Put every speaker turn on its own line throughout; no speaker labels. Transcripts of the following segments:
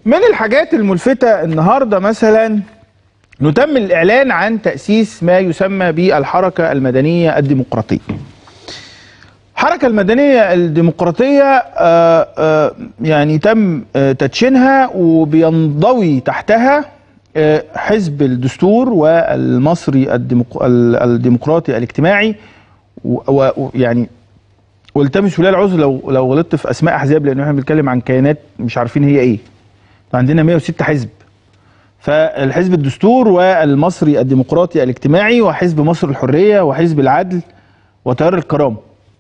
من الحاجات الملفتة النهاردة مثلا نتم الإعلان عن تأسيس ما يسمى بالحركة المدنية الديمقراطية الحركة المدنية الديمقراطية آه، آه، يعني تم آه، تدشينها وبينضوي تحتها آه، حزب الدستور والمصري الديمق- ال- الديمقراطي الاجتماعي ويعني والتمس ولاء العذر لو لو غلطت في اسماء احزاب لان احنا بنتكلم عن كيانات مش عارفين هي ايه عندنا 106 حزب فالحزب الدستور والمصري الديمقراطي الاجتماعي وحزب مصر الحريه وحزب العدل وتيار الكرامه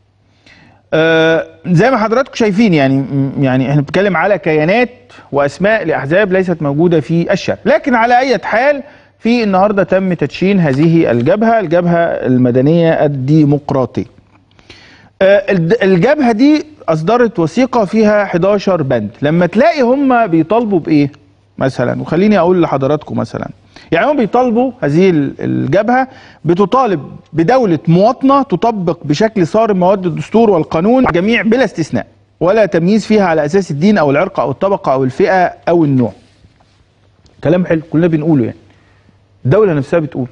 آه، زي ما حضراتكم شايفين يعني يعني احنا بنتكلم على كيانات واسماء لاحزاب ليست موجوده في الشارع لكن على اي حال في النهارده تم تدشين هذه الجبهه الجبهه المدنيه الديمقراطيه آه، الد- الجبهه دي اصدرت وثيقه فيها 11 بند لما تلاقي هم بيطالبوا بايه مثلا وخليني اقول لحضراتكم مثلا يعني هم بيطالبوا هذه ال- الجبهه بتطالب بدوله مواطنه تطبق بشكل صارم مواد الدستور والقانون جميع بلا استثناء ولا تمييز فيها على اساس الدين او العرق او الطبقه او الفئه او النوع كلام حلو كلنا بنقوله يعني الدوله نفسها بتقول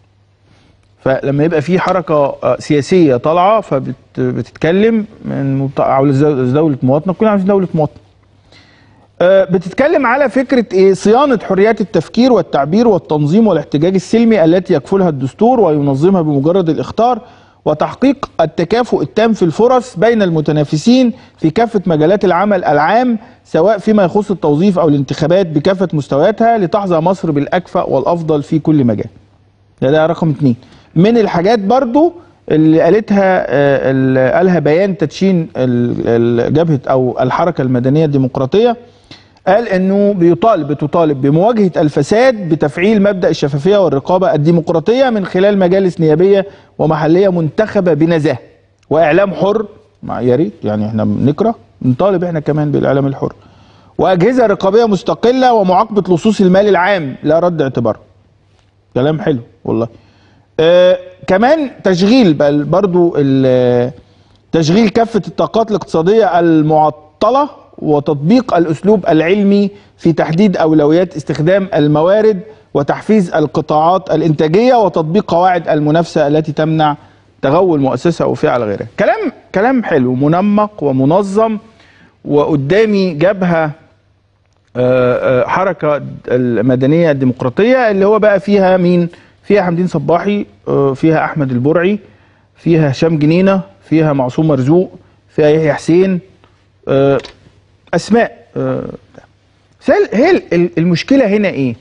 فلما يبقى في حركه آه، سياسيه طالعه فبتتكلم من مط- عاوز دوله مواطنه كلنا عاوزين دوله مواطنه آه، بتتكلم على فكره ايه صيانه حريات التفكير والتعبير والتنظيم والاحتجاج السلمي التي يكفلها الدستور وينظمها بمجرد الاختار وتحقيق التكافؤ التام في الفرص بين المتنافسين في كافه مجالات العمل العام سواء فيما يخص التوظيف او الانتخابات بكافه مستوياتها لتحظى مصر بالاكفأ والافضل في كل مجال. ده, ده رقم اتنين من الحاجات برضو اللي قالتها آه، اللي قالها بيان تدشين ال- ال- جبهة أو الحركة المدنية الديمقراطية قال انه بيطالب بتطالب بمواجهه الفساد بتفعيل مبدا الشفافيه والرقابه الديمقراطيه من خلال مجالس نيابيه ومحليه منتخبه بنزاهه واعلام حر مع يا ريت يعني احنا بنقرا نطالب احنا كمان بالاعلام الحر واجهزه رقابيه مستقله ومعاقبه لصوص المال العام لا رد اعتبار كلام حلو والله آه كمان تشغيل بل برضو ال- تشغيل كافة الطاقات الاقتصادية المعطلة وتطبيق الأسلوب العلمي في تحديد أولويات استخدام الموارد وتحفيز القطاعات الإنتاجية وتطبيق قواعد المنافسة التي تمنع تغول مؤسسة أو فئة على غيرها كلام كلام حلو منمق ومنظم وقدامي جبهة آه، آه، حركة المدنية الديمقراطية اللي هو بقى فيها مين فيها حمدين صباحي آه، فيها أحمد البرعي فيها هشام جنينة فيها معصوم مرزوق فيها يحيى حسين آه، أسماء آه، بس هل- هي ال- ال- المشكلة هنا إيه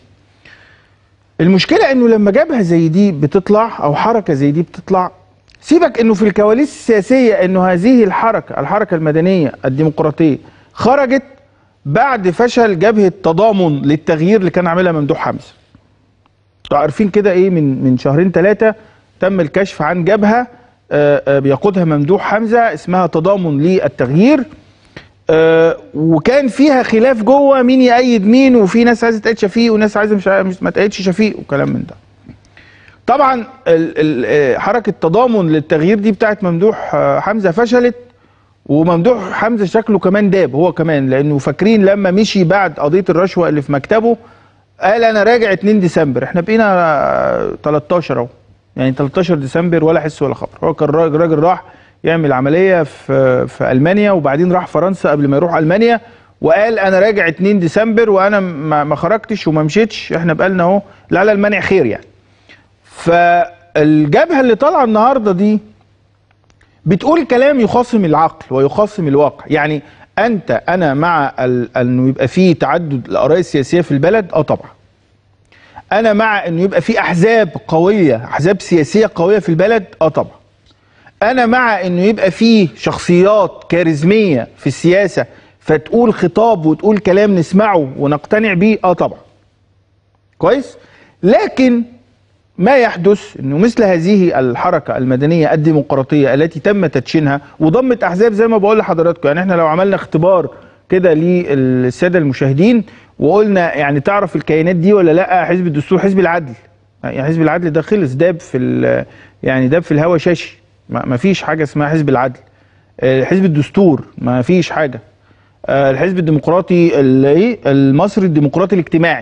المشكلة إنه لما جبهة زي دي بتطلع أو حركة زي دي بتطلع سيبك إنه في الكواليس السياسية إنه هذه الحركة الحركة المدنية الديمقراطية خرجت بعد فشل جبهة تضامن للتغيير اللي كان عاملها ممدوح حمزة انتوا عارفين كده ايه من من شهرين ثلاثة تم الكشف عن جبهة آه، آه، بيقودها ممدوح حمزة اسمها تضامن للتغيير آه، وكان فيها خلاف جوه مين يأيد مين وفي ناس عايزه تأيد شفيق وناس عايزه مش عايزة- مش ما تأيدش شفيق وكلام من ده طبعا ال- ال- آه، حركة تضامن للتغيير دي بتاعت ممدوح آه، حمزة فشلت وممدوح حمزه شكله كمان داب هو كمان لانه فاكرين لما مشي بعد قضيه الرشوه اللي في مكتبه قال انا راجع 2 ديسمبر احنا بقينا آه، 13 اهو يعني 13 ديسمبر ولا حس ولا خبر هو كان راجل, راجل راح يعمل عمليه في في المانيا وبعدين راح فرنسا قبل ما يروح المانيا وقال انا راجع 2 ديسمبر وانا ما ما خرجتش وما مشيتش احنا بقالنا اهو لعل المانع خير يعني فالجبهه اللي طالعه النهارده دي بتقول كلام يخاصم العقل ويخاصم الواقع يعني انت انا مع ال- انه يبقى فيه تعدد الاراء السياسيه في البلد اه طبعا انا مع انه يبقى فيه احزاب قويه احزاب سياسيه قويه في البلد اه طبعا انا مع انه يبقى فيه شخصيات كاريزميه في السياسه فتقول خطاب وتقول كلام نسمعه ونقتنع بيه اه طبعا كويس لكن ما يحدث انه مثل هذه الحركه المدنيه الديمقراطيه التي تم تدشينها وضمت احزاب زي ما بقول لحضراتكم يعني احنا لو عملنا اختبار كده للساده المشاهدين وقلنا يعني تعرف الكيانات دي ولا لا حزب الدستور حزب العدل يعني حزب العدل ده خلص داب في ال- يعني داب في الهوا شاشي ما ما فيش حاجه اسمها حزب العدل آه، حزب الدستور ما فيش حاجه آه، الحزب الديمقراطي ال- إيه؟ المصري الديمقراطي الاجتماعي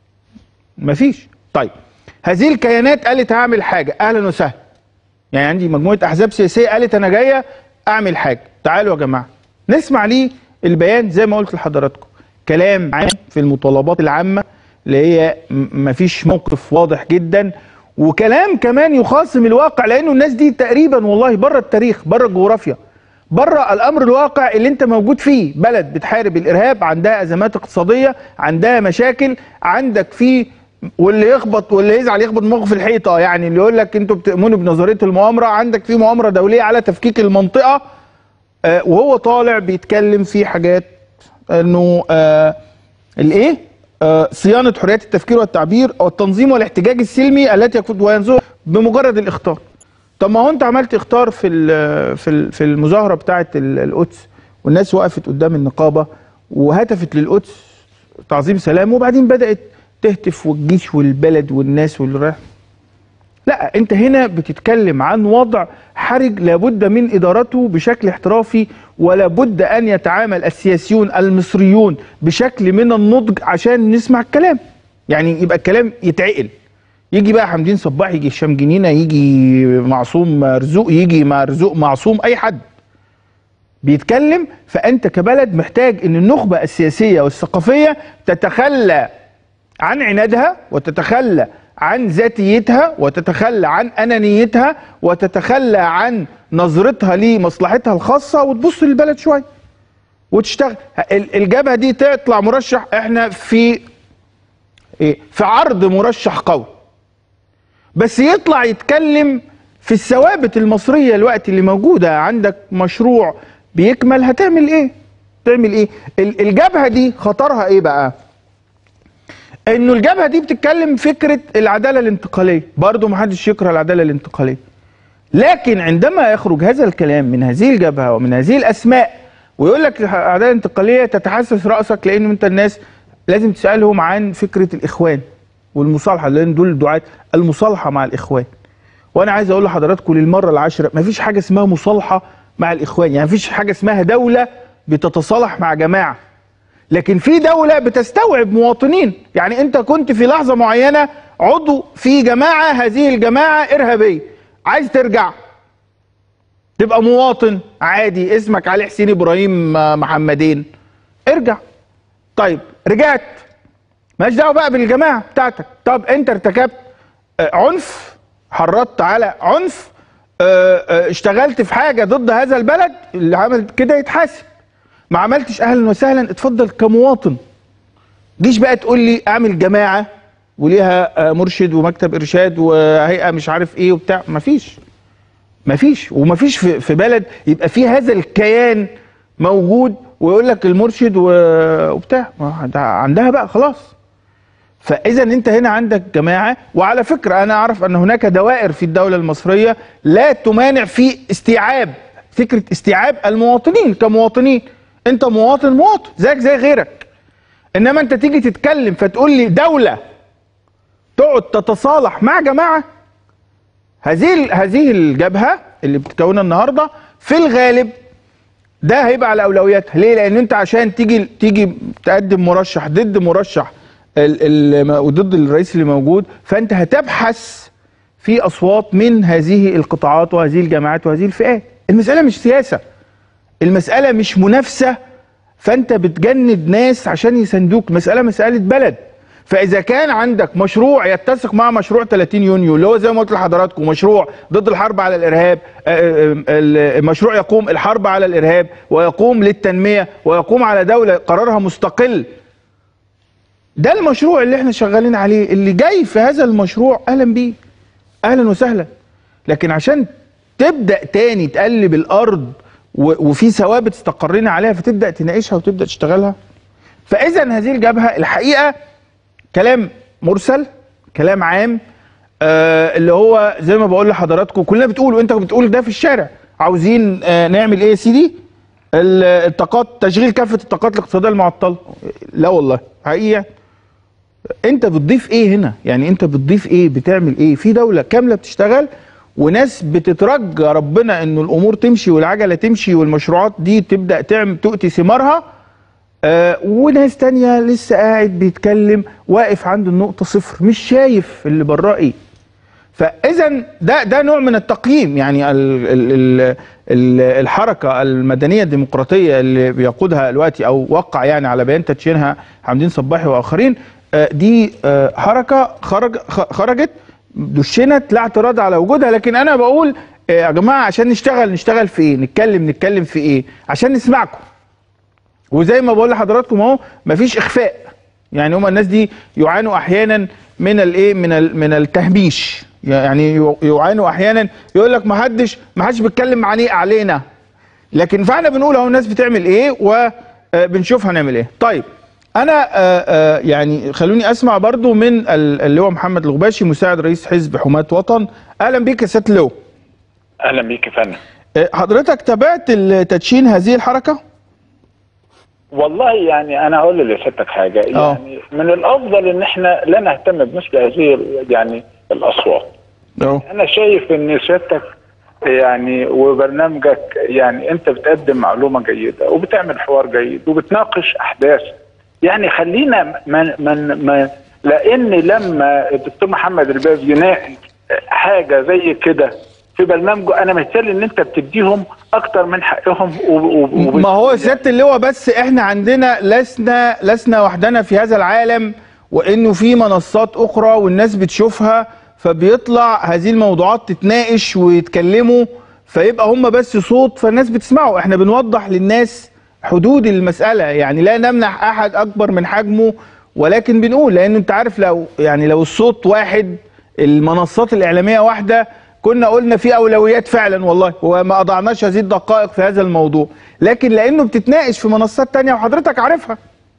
مفيش طيب هذه الكيانات قالت هعمل حاجه اهلا وسهلا يعني عندي مجموعه احزاب سياسيه قالت انا جايه اعمل حاجه تعالوا يا جماعه نسمع ليه البيان زي ما قلت لحضراتكم كلام عام في المطالبات العامه اللي هي م- مفيش موقف واضح جدا وكلام كمان يخاصم الواقع لانه الناس دي تقريبا والله بره التاريخ بره الجغرافيا بره الامر الواقع اللي انت موجود فيه بلد بتحارب الارهاب عندها ازمات اقتصاديه عندها مشاكل عندك في واللي يخبط واللي يزعل يخبط دماغه في الحيطه يعني اللي يقول لك انتوا بتؤمنوا بنظريه المؤامره عندك في مؤامره دوليه على تفكيك المنطقه آه، وهو طالع بيتكلم في حاجات انه آه الايه آه صيانه حريات التفكير والتعبير والتنظيم والاحتجاج السلمي التي يكون وينظر بمجرد الاخطار طب ما هو انت عملت اختار في ال- في ال- في المظاهره بتاعه ال- القدس والناس وقفت قدام النقابه وهتفت للقدس تعظيم سلام وبعدين بدات تهتف والجيش والبلد والناس واللي رايح لا انت هنا بتتكلم عن وضع حرج لابد من ادارته بشكل احترافي ولا بد ان يتعامل السياسيون المصريون بشكل من النضج عشان نسمع الكلام يعني يبقى الكلام يتعقل يجي بقى حمدين صباح يجي هشام جنينه يجي معصوم مرزوق يجي مرزوق معصوم اي حد بيتكلم فانت كبلد محتاج ان النخبه السياسيه والثقافيه تتخلى عن عنادها وتتخلى عن ذاتيتها وتتخلى عن انانيتها وتتخلى عن نظرتها لمصلحتها الخاصه وتبص للبلد شويه وتشتغل ال- الجبهه دي تطلع مرشح احنا في ايه في عرض مرشح قوي بس يطلع يتكلم في الثوابت المصريه الوقت اللي موجوده عندك مشروع بيكمل هتعمل ايه تعمل ايه ال- الجبهه دي خطرها ايه بقى انه الجبهه دي بتتكلم فكره العداله الانتقاليه برضه محدش يكره العداله الانتقاليه لكن عندما يخرج هذا الكلام من هذه الجبهه ومن هذه الاسماء ويقول لك العداله الانتقاليه تتحسس راسك لان انت الناس لازم تسالهم عن فكره الاخوان والمصالحه لان دول دعاه المصالحه مع الاخوان وانا عايز اقول لحضراتكم للمره العاشره مفيش حاجه اسمها مصالحه مع الاخوان يعني مفيش حاجه اسمها دوله بتتصالح مع جماعه لكن في دولة بتستوعب مواطنين يعني انت كنت في لحظة معينة عضو في جماعة هذه الجماعة إرهابية عايز ترجع تبقى مواطن عادي اسمك علي حسين إبراهيم آه، محمدين ارجع طيب رجعت مالش دعوة بقى بالجماعة بتاعتك طب انت ارتكبت آه، عنف حرضت على عنف آه، آه، اشتغلت في حاجة ضد هذا البلد اللي عمل كده يتحاسب ما عملتش اهلا وسهلا اتفضل كمواطن جيش بقى تقول لي اعمل جماعه وليها آه، مرشد ومكتب ارشاد وهيئه مش عارف ايه وبتاع مفيش مفيش ومفيش في, في بلد يبقى فيه هذا الكيان موجود ويقول لك المرشد و- وبتاع ما ده عندها بقى خلاص فاذا انت هنا عندك جماعه وعلى فكره انا اعرف ان هناك دوائر في الدوله المصريه لا تمانع في استيعاب فكره استيعاب المواطنين كمواطنين انت مواطن مواطن زيك زي غيرك انما انت تيجي تتكلم فتقول لي دوله تقعد تتصالح مع جماعه هذه ال- هذه الجبهه اللي بتكونها النهارده في الغالب ده هيبقى على اولوياتها ليه لان انت عشان تيجي تيجي تقدم مرشح ضد مرشح ال ال وضد الرئيس اللي موجود فانت هتبحث في اصوات من هذه القطاعات وهذه الجماعات وهذه الفئات المساله مش سياسه المساله مش منافسه فانت بتجند ناس عشان يساندوك مساله مساله بلد فاذا كان عندك مشروع يتسق مع مشروع 30 يونيو اللي هو زي ما قلت لحضراتكم مشروع ضد الحرب على الارهاب آه، آه، المشروع يقوم الحرب على الارهاب ويقوم للتنميه ويقوم على دوله قرارها مستقل ده المشروع اللي احنا شغالين عليه اللي جاي في هذا المشروع اهلا بيه اهلا وسهلا لكن عشان تبدا تاني تقلب الارض و- وفي ثوابت استقرينا عليها فتبدا تناقشها وتبدا تشتغلها فاذا هذه الجبهه الحقيقه كلام مرسل كلام عام آه اللي هو زي ما بقول لحضراتكم كلنا بتقول وانت بتقول ده في الشارع عاوزين آه نعمل ايه يا سيدي ال- الطاقات تشغيل كافه الطاقات الاقتصاديه المعطله لا والله حقيقه انت بتضيف ايه هنا يعني انت بتضيف ايه بتعمل ايه في دولة كاملة بتشتغل وناس بتترجى ربنا انه الامور تمشي والعجلة تمشي والمشروعات دي تبدأ تعمل تؤتي ثمارها آه وناس تانية لسه قاعد بيتكلم واقف عند النقطة صفر مش شايف اللي براه ايه فاذا ده ده نوع من التقييم يعني ال ال ال ال الحركه المدنيه الديمقراطيه اللي بيقودها دلوقتي او وقع يعني على بيان تدشينها حمدين صباحي واخرين آه، دي آه، حركه خرج خ- خرجت دشنت لا اعتراض على وجودها لكن انا بقول آه، يا جماعه عشان نشتغل نشتغل في ايه نتكلم نتكلم في ايه عشان نسمعكم وزي ما بقول لحضراتكم اهو مفيش اخفاء يعني هما الناس دي يعانوا احيانا من الايه من ال- من التهميش يعني يو- يعانوا احيانا يقول لك ما حدش ما حدش بيتكلم عنيه علينا لكن فاحنا بنقول اهو الناس بتعمل ايه وبنشوف هنعمل ايه طيب انا آه، آه، يعني خلوني اسمع برضو من ال- اللي هو محمد الغباشي مساعد رئيس حزب حماة وطن اهلا بيك يا سياده اللواء
اهلا بيك يا فندم
آه، حضرتك تابعت تدشين هذه الحركه
والله يعني انا هقول لسيادتك حاجه
آه.
يعني من الافضل ان احنا لا نهتم بمثل هذه يعني الاصوات
اهو
انا شايف ان سيادتك يعني وبرنامجك يعني انت بتقدم معلومه جيده وبتعمل حوار جيد وبتناقش احداث يعني خلينا من من ما لان لما الدكتور محمد الباز يناقش حاجه زي كده في برنامجه انا مثال ان انت بتديهم اكتر من حقهم و- و- و-
ما هو سياده اللواء بس احنا عندنا لسنا لسنا وحدنا في هذا العالم وانه في منصات اخرى والناس بتشوفها فبيطلع هذه الموضوعات تتناقش ويتكلموا فيبقى هم بس صوت فالناس بتسمعه احنا بنوضح للناس حدود المسألة يعني لا نمنح احد اكبر من حجمه ولكن بنقول لان انت عارف لو يعني لو الصوت واحد المنصات الاعلامية واحدة كنا قلنا في اولويات فعلا والله وما اضعناش هذه الدقائق في هذا الموضوع لكن لانه بتتناقش في منصات تانية وحضرتك عارفها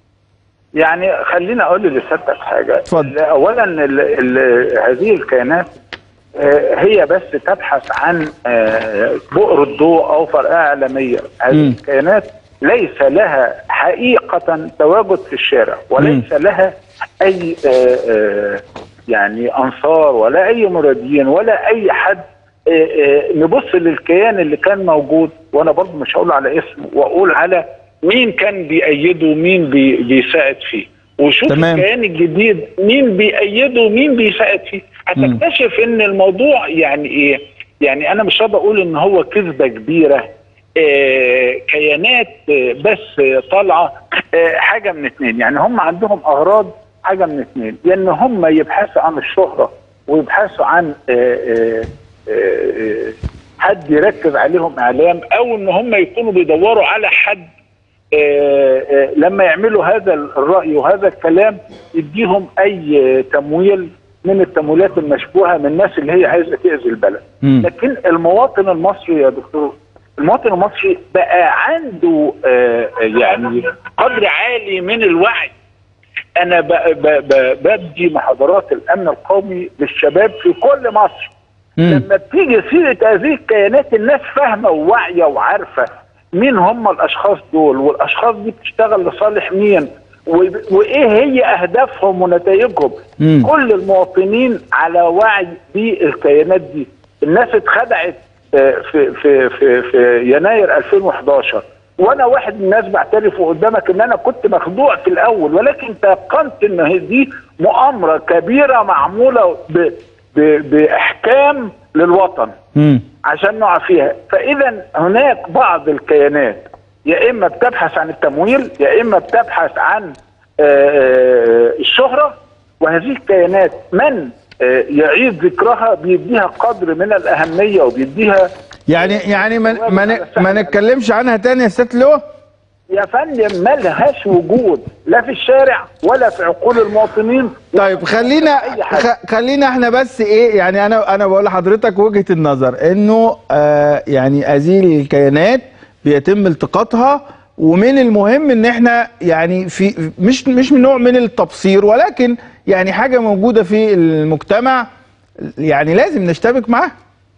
يعني خليني اقول لسيادتك حاجه
اتفضل.
اولا ال ال هذه الكيانات آه، هي بس تبحث عن آه، بؤر الضوء او فرقه اعلاميه هذه
مم.
الكيانات ليس لها حقيقه تواجد في الشارع وليس لها اي آه، آه، يعني انصار ولا اي مرادين ولا اي حد آه، آه، نبص للكيان اللي كان موجود وانا برضه مش هقول على اسمه واقول على مين كان بيأيده ومين بي بيساعد فيه وشوف
تمام.
الكيان الجديد مين بيأيده ومين بيساعد فيه هتكتشف ان الموضوع يعني ايه يعني انا مش راضي اقول ان هو كذبه كبيره آه كيانات آه بس آه طالعه آه حاجه من اتنين يعني هم عندهم اغراض حاجه من اتنين يا ان هم يبحثوا عن الشهره ويبحثوا عن آه آه آه آه حد يركز عليهم اعلام او ان هم يكونوا بيدوروا على حد آه، آه، لما يعملوا هذا الرأي وهذا الكلام يديهم أي آه، تمويل من التمويلات المشبوهة من الناس اللي هي عايزة تأذي البلد
مم.
لكن المواطن المصري يا دكتور المواطن المصري بقى عنده آه، آه، يعني قدر عالي من الوعي انا ب- ب- ب- بدي محاضرات الامن القومي للشباب في كل مصر
مم.
لما بتيجي سيره هذه الكيانات الناس فاهمه وواعيه وعارفه مين هم الاشخاص دول والاشخاص دي بتشتغل لصالح مين و- وايه هي اهدافهم ونتائجهم
مم.
كل المواطنين على وعي بالكيانات دي الناس اتخدعت آه، في في في في يناير 2011 وانا واحد من الناس بعترف قدامك ان انا كنت مخدوع في الاول ولكن تيقنت ان هي دي مؤامره كبيره معموله ب ب باحكام للوطن
مم.
عشان نقع فيها فاذا هناك بعض الكيانات يا اما بتبحث عن التمويل يا اما بتبحث عن آه، الشهره وهذه الكيانات من آه، يعيد ذكرها بيديها قدر من الاهميه وبيديها
يعني يعني ما ما ن- ما نتكلمش عنها تاني يا سياده اللواء
يا فندم ما لهاش وجود لا في الشارع ولا في عقول المواطنين
طيب خلينا
أي حاجة.
خ- خلينا احنا بس ايه يعني انا انا بقول لحضرتك وجهه النظر انه آه يعني هذه الكيانات بيتم التقاطها ومن المهم ان احنا يعني في مش مش من نوع من التبصير ولكن يعني حاجه موجوده في المجتمع يعني لازم نشتبك معاها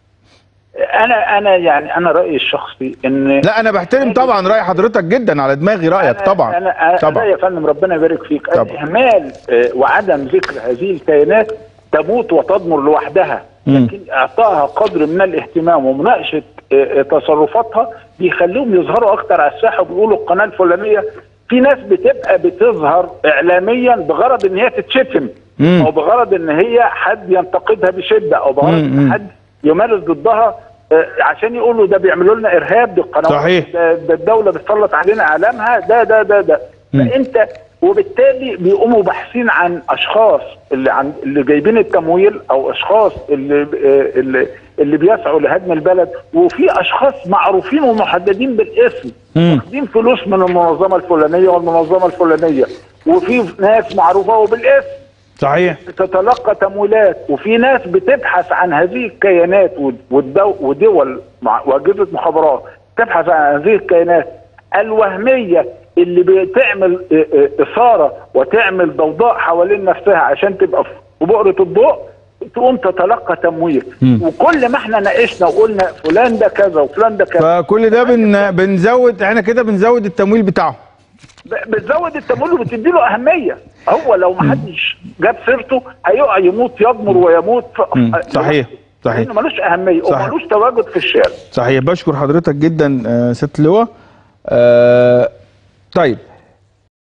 انا انا يعني انا رايي الشخصي ان
لا انا بحترم طبعا راي حضرتك جدا على دماغي رايك
أنا-
طبعا
انا انا
طبعا
يا فندم ربنا يبارك فيك
طبعا.
الاهمال آه، وعدم ذكر هذه الكيانات تموت وتضمر لوحدها
مم.
لكن اعطائها قدر من الاهتمام ومناقشه آه، آه، تصرفاتها بيخليهم يظهروا اكتر على الساحه وبيقولوا القناه الفلانيه في ناس بتبقى بتظهر اعلاميا بغرض ان هي تتشتم
مم.
او بغرض ان هي حد ينتقدها بشده او بغرض
مم، مم.
ان حد يمارس ضدها آه، عشان يقولوا ده بيعملوا لنا ارهاب دي القنوات
صحيح.
ده, ده الدوله بتسلط علينا اعلامها ده ده ده ده
مم.
فانت وبالتالي بيقوموا باحثين عن اشخاص اللي عن اللي جايبين التمويل او اشخاص اللي آه، اللي اللي بيسعوا لهدم البلد وفي اشخاص معروفين ومحددين بالاسم
مم.
واخدين فلوس من المنظمه الفلانيه والمنظمه الفلانيه وفي ناس معروفه وبالاسم
صحيح
تتلقى تمويلات وفي ناس بتبحث عن هذه الكيانات والدو ودول مع- واجهزه مخابرات تبحث عن هذه الكيانات الوهميه اللي بتعمل اه، اه، اثاره وتعمل ضوضاء حوالين نفسها عشان تبقى في بؤره الضوء تقوم تتلقى تمويل
مم.
وكل ما احنا ناقشنا وقلنا فلان ده كذا وفلان ده كذا
فكل ده بن بنزود احنا كده بنزود التمويل بتاعه
ب- بتزود التمويل وبتدي له اهميه هو لو ما حدش جاب سيرته هيقع يموت يضمر ويموت ف-
مم. صحيح صحيح
لانه ملوش اهميه
صحيح.
وملوش تواجد في الشارع
صحيح بشكر حضرتك جدا آه، ست لواء آه، طيب